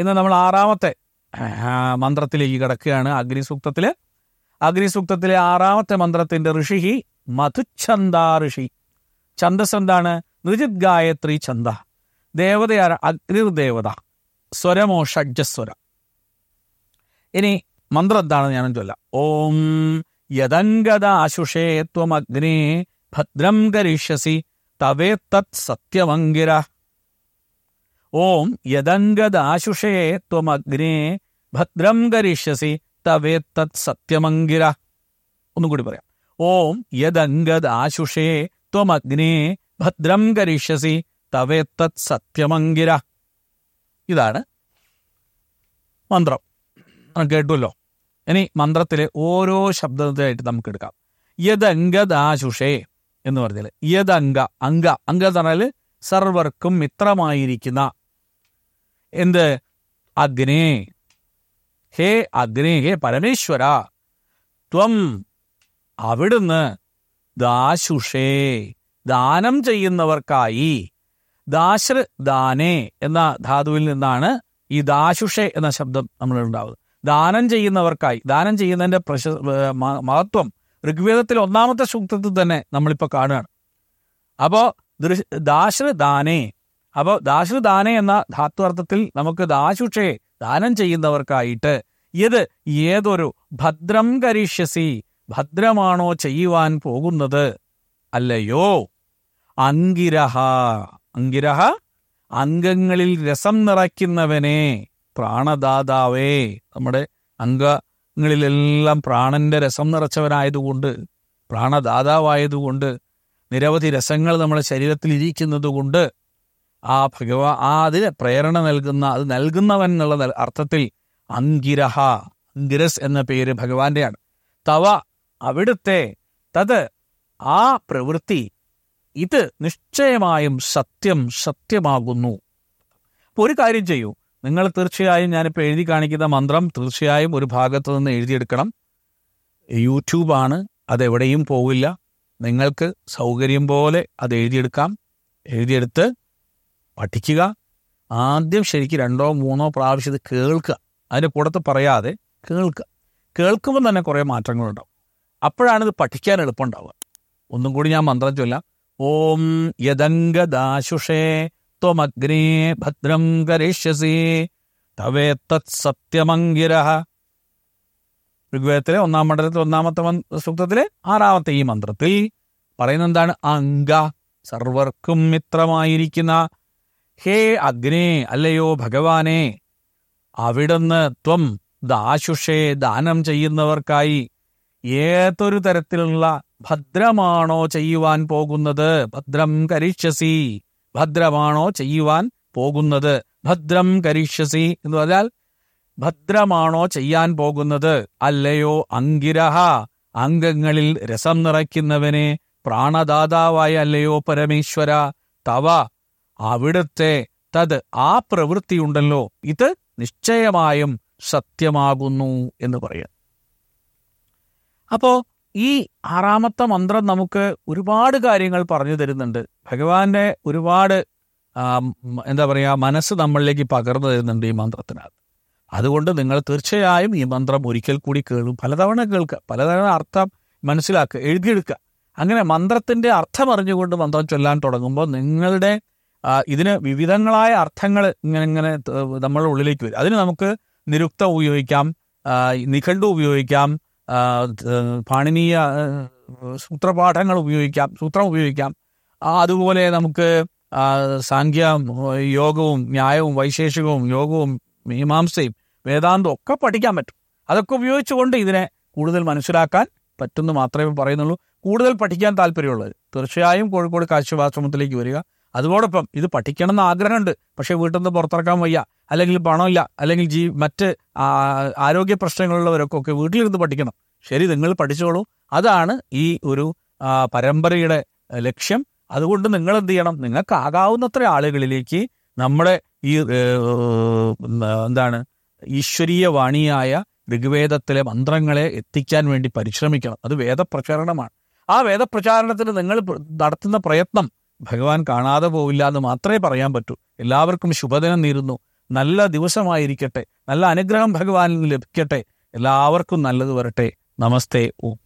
ഇന്ന് നമ്മൾ ആറാമത്തെ ആ, മന്ത്രത്തിലേക്ക് കിടക്കുകയാണ് അഗ്നിസൂക്തത്തില് അഗ്നിസൂക്തത്തിലെ ആറാമത്തെ മന്ത്രത്തിന്റെ ഋഷി മധുച്ഛന്ദ ഋഷി ഛന്ദസ് എന്താണ് ഋജിത് ഗായത്രി ഛന്ദ ദേവതയാര അഗ്നിർദേവത സ്വരമോ ഷഡ്ജസ്വര ഇനി മന്ത്രം എന്താണെന്ന് ഞാനും ചൊല്ലാം ഓം യദംഗദാശുഷേ ത്വമഗ്നേ ഭദ്രം കരിഷ്യസി തവേ തത് സത്യമങ്കിര ഓം യദംഗദാശുഷേ ത്വമഗ്നേ ഭദ്രം കരിഷ്യസി തവേ തത് സത്യമങ്കിര ഒന്നും കൂടി പറയാം ഓം യദംഗദാശുഷേ ത്വമഗ്നേ ഭദ്രം കരിഷ്യസി തവേ തത് സത്യമങ്കിര ഇതാണ് മന്ത്രം ആ, കേട്ടുമല്ലോ ഇനി മന്ത്രത്തിലെ ഓരോ ശബ്ദത്തായിട്ട് നമുക്ക് എടുക്കാം യദംഗദാശുഷേ എന്ന് പറഞ്ഞാൽ യദംഗ അംഗ അംഗ എന്ന് പറഞ്ഞാൽ സർവർക്കും മിത്രമായിരിക്കുന്ന എന്ത് അഗ്നേ ഹേ അഗ്നേ ഹേ പരമേശ്വര ത്വം അവിടുന്ന് ദാശുഷേ ദാനം ചെയ്യുന്നവർക്കായി ദാശ്ര ദാനേ എന്ന ധാതുവിൽ നിന്നാണ് ഈ ദാശുഷേ എന്ന ശബ്ദം നമ്മൾ ഉണ്ടാവുന്നത് ദാനം ചെയ്യുന്നവർക്കായി ദാനം ചെയ്യുന്നതിന്റെ പ്രശ ഏർ മ- മഹത്വം ഋഗ്വേദത്തിൽ ഒന്നാമത്തെ സൂക്തത്തിൽ തന്നെ നമ്മളിപ്പോൾ കാണുകയാണ് അപ്പോ ദൃ- ദാശ്ര ദാനേ അപ്പോൾ ദാശ്ര ദാനേ എന്ന ധാത്വർത്ഥത്തിൽ നമുക്ക് ദാശുഷേ ദാനം ചെയ്യുന്നവർക്കായിട്ട് ഇത് ഏതൊരു ഭദ്രം കരിഷ്യസി ഭദ്രമാണോ ചെയ്യുവാൻ പോകുന്നത് അല്ലയോ അങ്കിരഹ അങ്കിരഹ അംഗങ്ങളിൽ രസം നിറയ്ക്കുന്നവനെ പ്രാണദാതാവേ നമ്മുടെ അംഗങ്ങളിലെല്ലാം പ്രാണന്റെ രസം നിറച്ചവനായതുകൊണ്ട് പ്രാണദാതാവായതുകൊണ്ട് നിരവധി രസങ്ങൾ നമ്മുടെ ശരീരത്തിൽ ഇരിക്കുന്നത് കൊണ്ട് ആ ഭഗവാ ആ അതിന് പ്രേരണ നൽകുന്ന അത് നൽകുന്നവൻ എന്നുള്ള നൽ- അർത്ഥത്തിൽ അങ്കിരഹ അങ്കിരസ് എന്ന പേര് ഭഗവാന്റെയാണ് തവ അവിടുത്തെ തത് ആ പ്രവൃത്തി ഇത് നിശ്ചയമായും സത്യം സത്യമാകുന്നു അപ്പൊ ഒരു കാര്യം ചെയ്യൂ നിങ്ങൾ തീർച്ചയായും ഞാനിപ്പോൾ എഴുതി കാണിക്കുന്ന മന്ത്രം തീർച്ചയായും ഒരു ഭാഗത്ത് നിന്ന് എഴുതിയെടുക്കണം യൂട്യൂബാണ് അതെവിടെയും പോവില്ല നിങ്ങൾക്ക് സൗകര്യം പോലെ അത് എഴുതിയെടുക്കാം എഴുതിയെടുത്ത് പഠിക്കുക ആദ്യം ശരിക്കും രണ്ടോ മൂന്നോ പ്രാവശ്യം ഇത് കേൾക്കുക അതിൻ്റെ കൂടത്ത് പറയാതെ കേൾക്കുക കേൾക്കുമ്പോൾ തന്നെ കുറേ മാറ്റങ്ങളുണ്ടാവും അപ്പോഴാണ് ഇത് പഠിക്കാൻ എളുപ്പമുണ്ടാവുക ഒന്നും കൂടി ഞാൻ മന്ത്രം ചൊല്ലാം ഓം യദംഗദാശുഷേ ത്വമഗ്നേ ഭദ്രം കരിഷ്യസി തവേ തത് സത്യമങ്കിര ഋഗ്വേദത്തിലെ ഒന്നാം മണ്ഡലത്തിൽ ഒന്നാമത്തെ മൻ- സൂക്തത്തിലെ ആറാമത്തെ ഈ മന്ത്രത്തിൽ പറയുന്നത് എന്താണ് അംഗ സർവർക്കും മിത്രമായിരിക്കുന്ന ഹേ അഗ്നേ അല്ലയോ ഭഗവാനെ അവിടുന്ന് ത്വം ദാശുഷേ ദാനം ചെയ്യുന്നവർക്കായി ഏതൊരു തരത്തിലുള്ള ഭദ്രമാണോ ചെയ്യുവാൻ പോകുന്നത് ഭദ്രം കരിഷ്യസി ഭദ്രമാണോ ചെയ്യുവാൻ പോകുന്നത് ഭദ്രം കരിഷ്യസി എന്ന് പറഞ്ഞാൽ ഭദ്രമാണോ ചെയ്യാൻ പോകുന്നത് അല്ലയോ അങ്കിരഹ അംഗങ്ങളിൽ രസം നിറയ്ക്കുന്നവനെ പ്രാണദാതാവായ അല്ലയോ പരമേശ്വര തവ അവിടുത്തെ തത് ആ പ്രവൃത്തിയുണ്ടല്ലോ ഇത് നിശ്ചയമായും സത്യമാകുന്നു എന്ന് പറയാം അപ്പോ ഈ ആറാമത്തെ മന്ത്രം നമുക്ക് ഒരുപാട് കാര്യങ്ങൾ പറഞ്ഞു തരുന്നുണ്ട് ഭഗവാന്റെ ഒരുപാട് ആ, ഉം, എന്താ പറയാ മനസ്സ് നമ്മളിലേക്ക് പകർന്നു തരുന്നുണ്ട് ഈ മന്ത്രത്തിനകത്ത് അതുകൊണ്ട് നിങ്ങൾ തീർച്ചയായും ഈ മന്ത്രം ഒരിക്കൽ കൂടി കേൾക്കും പലതവണ കേൾക്കുക പലതവണ അർത്ഥം മനസ്സിലാക്കുക എഴുതിയെടുക്കുക അങ്ങനെ മന്ത്രത്തിന്റെ അർത്ഥം അറിഞ്ഞുകൊണ്ട് മന്ത്രം ചൊല്ലാൻ തുടങ്ങുമ്പോൾ നിങ്ങളുടെ ആ, ഇതിന് വിവിധങ്ങളായ അർത്ഥങ്ങൾ ഇങ്ങനെ ഇങ്ങനെ ത- നമ്മളുടെ ഉള്ളിലേക്ക് വരും അതിന് നമുക്ക് നിരുക്തം ഉപയോഗിക്കാം ആ, നിഘണ്ടു ഉപയോഗിക്കാം ആ, ത- പാണിനീയ ആ, സൂത്രപാഠങ്ങൾ ഉപയോഗിക്കാം സൂത്രം ഉപയോഗിക്കാം ആ, അതുപോലെ നമുക്ക് ആ, സാഖ്യ യോഗവും ന്യായവും വൈശേഷികവും യോഗവും മീമാംസയും വേദാന്തവും ഒക്കെ പഠിക്കാൻ പറ്റും അതൊക്കെ ഉപയോഗിച്ചുകൊണ്ട് ഇതിനെ കൂടുതൽ മനസ്സിലാക്കാൻ പറ്റുമെന്ന് മാത്രമേ പറയുന്നുള്ളൂ കൂടുതൽ പഠിക്കാൻ താല്പര്യമുള്ളവർ തീർച്ചയായും കോഴിക്കോട് കാശിവാശ്രമത്തിലേക്ക് വരിക അതോടൊപ്പം ഇത് പഠിക്കണം എന്ന് ആഗ്രഹമുണ്ട് പക്ഷേ വീട്ടിൽ നിന്ന് പുറത്തിറക്കാൻ വയ്യ അല്ലെങ്കിൽ പണമില്ല അല്ലെങ്കിൽ ജീ മറ്റ് ആ, ആരോഗ്യ പ്രശ്നങ്ങളുള്ളവരൊക്കെ ഒക്കെ വീട്ടിലിരുന്ന് പഠിക്കണം ശരി നിങ്ങൾ പഠിച്ചോളൂ അതാണ് ഈ ഒരു ആ, പരമ്പരയുടെ ആ, ലക്ഷ്യം അതുകൊണ്ട് നിങ്ങൾ എന്ത് ചെയ്യണം നിങ്ങൾക്ക് ആകാവുന്നത്ര ആളുകളിലേക്ക് നമ്മുടെ ഈ ഏ, എന്താണ് ഈശ്വരീയ വാണിയായ ഋഗ്വേദത്തിലെ മന്ത്രങ്ങളെ എത്തിക്കാൻ വേണ്ടി പരിശ്രമിക്കണം അത് വേദപ്രചാരണമാണ് ആ വേദപ്രചാരണത്തിന് നിങ്ങൾ പ്ര- നടത്തുന്ന പ്രയത്നം ഭഗവാൻ കാണാതെ പോവില്ല എന്ന് മാത്രമേ പറയാൻ പറ്റൂ എല്ലാവർക്കും ശുഭദിനം നേരുന്നു നല്ല ദിവസമായിരിക്കട്ടെ നല്ല അനുഗ്രഹം ഭഗവാനിൽ നിന്ന് ലഭിക്കട്ടെ എല്ലാവർക്കും നല്ലത് വരട്ടെ നമസ്തേ ഓം